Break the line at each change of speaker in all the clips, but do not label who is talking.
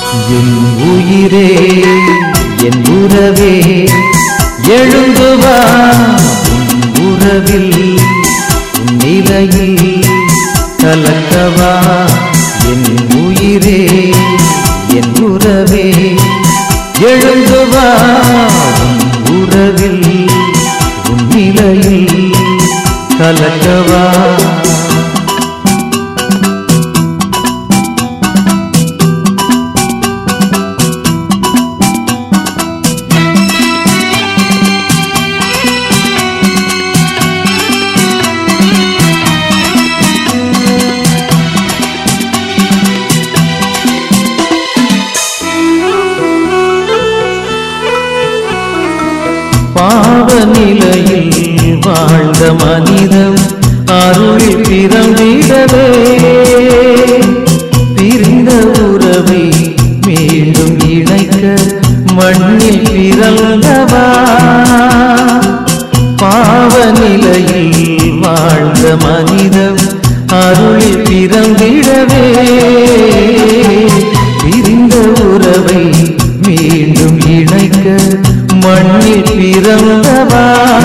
என் உயிரே என் உறவே எழுந்து வா உன் உறவில் உன் நிலையில் கலக்கவா என் உயிரே என் உறவே எழுந்து வா உன் உறவில் உன் நிலையில் கலக்கவா பாவ நிலையில் வாழ்ந்த மனிதம் அருள் பிறந்திடவே பிரிந்த உறவை மீண்டும் இணைக்க மண்ணில் பிறந்தவா பாவ நிலையில் வாழ்ந்த மனிதம் அருள் பிறந்திடவே பிரிந்த உறவை மீண்டும் இணைக்க மண்ணில் பிறந்தவா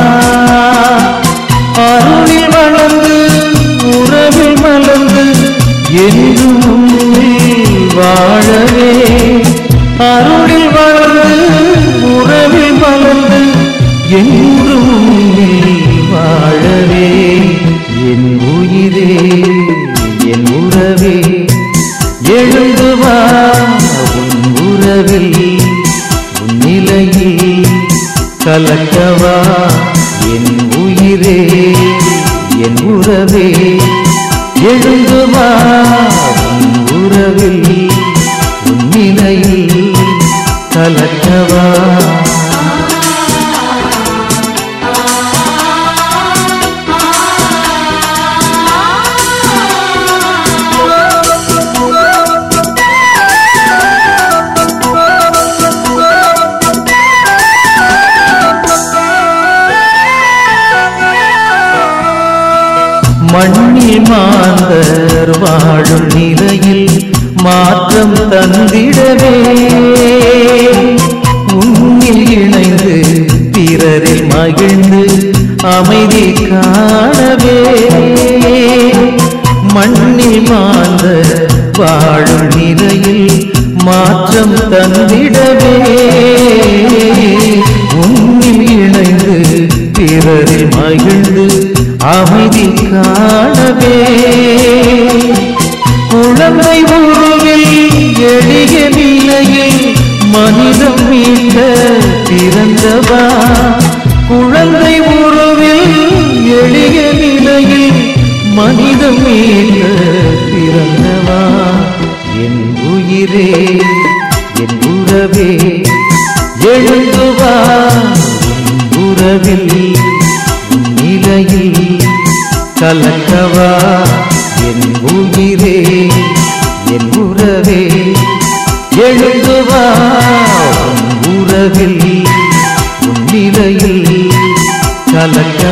அருளில் வளர்ந்து உறவில் மலர்ந்து என்றும் உன்னில் வாழவே அருளில் வளர்ந்து உறவில் மலர்ந்து என்றும் உன்னில் வாழவே என் உயிரே என் உறவே எழுந்து வா உன் உறவில் உன் நிலையில் கலக்கவா என் உயிரே என் உறவே எழுந்து வா உன் உறவில் உன் நிலையில் கலக்கவா மண்ணில் மாந்தர் வாழும் நிலையில் மாற்றம் தந்திடவே உன்னில் இணைந்து பிறரில் மகிழ்ந்து அமைதி காணவே மண்ணில் மாந்தர் வாழும் நிலையில் மாற்றம் தந்திடவே உன்னில் இணைந்து பிறரில் மகிழ்ந்து அமைதி காணவே குழந்தை உருவில் எளிய நிலையில் மனிதம் மீட்க பிறந்தவா குழந்தை உருவில் எளிய நிலையில் மனிதம் மீட்க பிறந்தவா என் உயிரே என் உறவே எழுந்து வா உன் உறவில் உன் நிலையில் கலக்கவா என் உயிரே என் உறவே எழுந்து வா உன் உறவில் உன் நிலையில் கலக்க